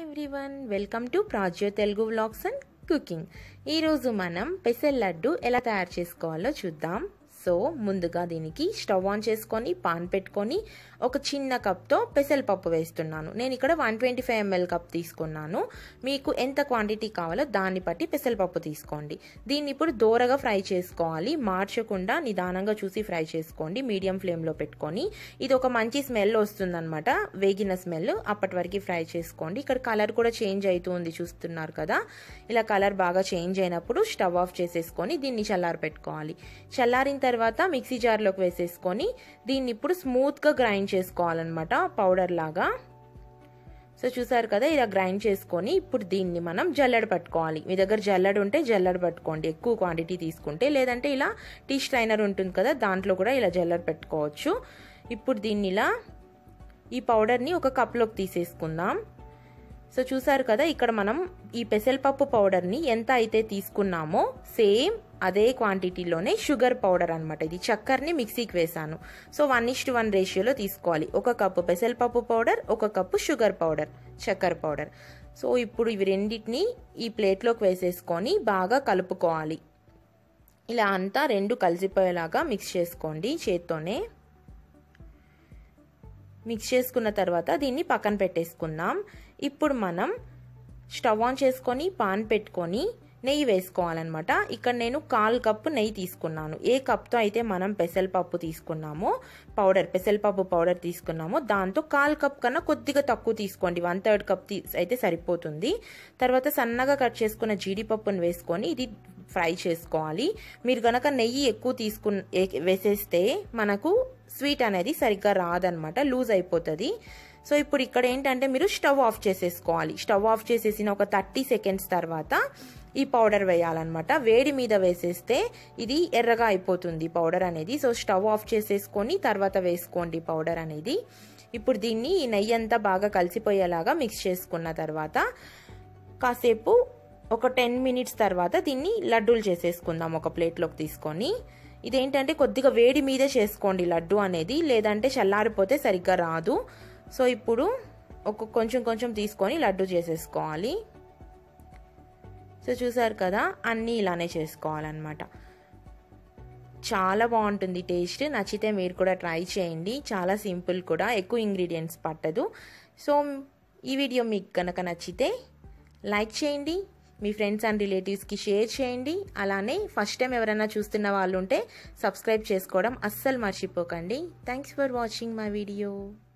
everyone welcome to Prajyo Telugu vlogs and cooking ఈరోజు మనం పెసల్ లడ్డు ఎలా తయారు చేసుకోవాలో చూద్దాం సో ముందుగా దీనికి స్టవ్ ఆన్ చేసుకొని పాన్ పెట్టుకొని ఒక చిన్న కప్తో పెసరపప్పు వేస్తున్నాను నేను ఇక్కడ one twenty five ML cup తీసుకున్నాను మీకు ఎంత క్వాంటిటీ కావాలో దాన్ని బట్టి పెసరపప్పు తీసుకోండి దీన్ని ఇప్పుడు దూరగా ఫ్రై చేసుకోవాలి మార్చకుండా నిదానంగా చూసి ఫ్రై చేసుకోండి మీడియం ఫ్లేమ్లో పెట్టుకొని ఇది ఒక మంచి స్మెల్ వస్తుందన్నమాట వేగిన స్మెల్ అప్పటి వరకు ఫ్రై చేసుకోండి ఇక్కడ కలర్ కూడా చేంజ్ అవుతుంది చూస్తున్నారు కదా ఇలా కలర్ బాగా చేంజ్ అయినప్పుడు స్టవ్ ఆఫ్ చేసేసుకొని దీన్ని చల్లారి పెట్టుకోవాలి చల్లారిన తర్వాత మిక్సీ జార్లోకి వేసేసుకొని దీన్ని ఇప్పుడు స్మూత్గా గ్రైండ్ చేసుకోవాలన్నమాట పౌడర్ లాగా సో చూసారు కదా ఇలా గ్రైండ్ చేసుకొని ఇప్పుడు దీన్ని మనం జల్లెడ పట్టుకోవాలి మీ దగ్గర జల్లెడ ఉంటే జల్లెడ పట్టుకోండి ఎక్కువ క్వాంటిటీ తీసుకుంటే లేదంటే ఇలా టీ స్ట్రైనర్ ఉంటుంది కదా దాంట్లో కూడా ఇలా జల్లెడ పెట్టుకోవచ్చు ఇప్పుడు దీన్ని ఇలా ఈ పౌడర్ని ఒక కప్లోకి తీసేసుకుందాం సో చూసారు కదా ఇక్కడ మనం ఈ పెసరపప్పు పౌడర్ని ఎంత అయితే తీసుకున్నామో సేమ్ అదే క్వాంటిటీలోనే షుగర్ పౌడర్ అనమాట ఇది చక్కెరని మిక్సీకి వేసాను సో వన్ ఇస్ట్ వన్ రేషియోలో తీసుకోవాలి ఒక కప్పు పెసరపప్పు పౌడర్ ఒక కప్పు షుగర్ పౌడర్ చక్కెర పౌడర్ సో ఇప్పుడు ఇవి రెండింటిని ఈ ప్లేట్లోకి వేసేసుకొని బాగా కలుపుకోవాలి ఇలా అంతా రెండు కలిసిపోయేలాగా మిక్స్ చేసుకోండి చేత్తోనే మిక్స్ చేసుకున్న తర్వాత దీన్ని పక్కన పెట్టేసుకుందాం ఇప్పుడు మనం స్టవ్ ఆన్ చేసుకొని పాన్ పెట్టుకొని నెయ్యి వేసుకోవాలన్నమాట ఇక్కడ నేను కాల్ కప్పు నెయ్యి తీసుకున్నాను ఏ కప్తో అయితే మనం పెసరపప్పు తీసుకున్నామో పౌడర్ పెసరపప్పు పౌడర్ తీసుకున్నామో దాంతో కాల్ కప్ కన్నా కొద్దిగా తక్కువ తీసుకోండి వన్ థర్డ్ కప్ అయితే సరిపోతుంది తర్వాత సన్నగా కట్ చేసుకున్న జీడిపప్పును వేసుకొని ఇది ఫ్రై చేసుకోవాలి మీరు కనుక నెయ్యి ఎక్కువ తీసుకు వేసేస్తే మనకు స్వీట్ అనేది సరిగ్గా రాదనమాట లూజ్ అయిపోతుంది సో ఇప్పుడు ఇక్కడ ఏంటంటే మీరు స్టవ్ ఆఫ్ చేసేసుకోవాలి స్టవ్ ఆఫ్ చేసేసిన ఒక థర్టీ సెకండ్స్ తర్వాత ఈ పౌడర్ వేయాలన్నమాట వేడి మీద వేసేస్తే ఇది ఎర్రగా అయిపోతుంది పౌడర్ అనేది సో స్టవ్ ఆఫ్ చేసేసుకొని తర్వాత వేసుకోండి పౌడర్ అనేది ఇప్పుడు దీన్ని ఈ నెయ్యి అంతా బాగా కలిసిపోయేలాగా మిక్స్ చేసుకున్న తర్వాత కాసేపు ఒక టెన్ మినిట్స్ తర్వాత దీన్ని లడ్డూలు చేసేసుకుందాం ఒక ప్లేట్లోకి తీసుకొని ఇదేంటంటే కొద్దిగా వేడి మీదే చేసుకోండి లడ్డు అనేది లేదంటే చల్లారిపోతే సరిగ్గా రాదు సో ఇప్పుడు ఒక కొంచెం కొంచెం తీసుకొని లడ్డు చేసేసుకోవాలి సో చూసారు కదా అన్నీ ఇలానే చేసుకోవాలన్నమాట చాలా బాగుంటుంది టేస్ట్ నచ్చితే మీరు కూడా ట్రై చేయండి చాలా సింపుల్ కూడా ఎక్కువ ఇంగ్రీడియంట్స్ పట్టదు సో ఈ వీడియో మీకు కనుక నచ్చితే లైక్ చేయండి మీ ఫ్రెండ్స్ అండ్ రిలేటివ్స్కి షేర్ చేయండి అలానే ఫస్ట్ టైం ఎవరైనా చూస్తున్న వాళ్ళు ఉంటే సబ్స్క్రైబ్ చేసుకోవడం అస్సలు మర్చిపోకండి thanks for watching my video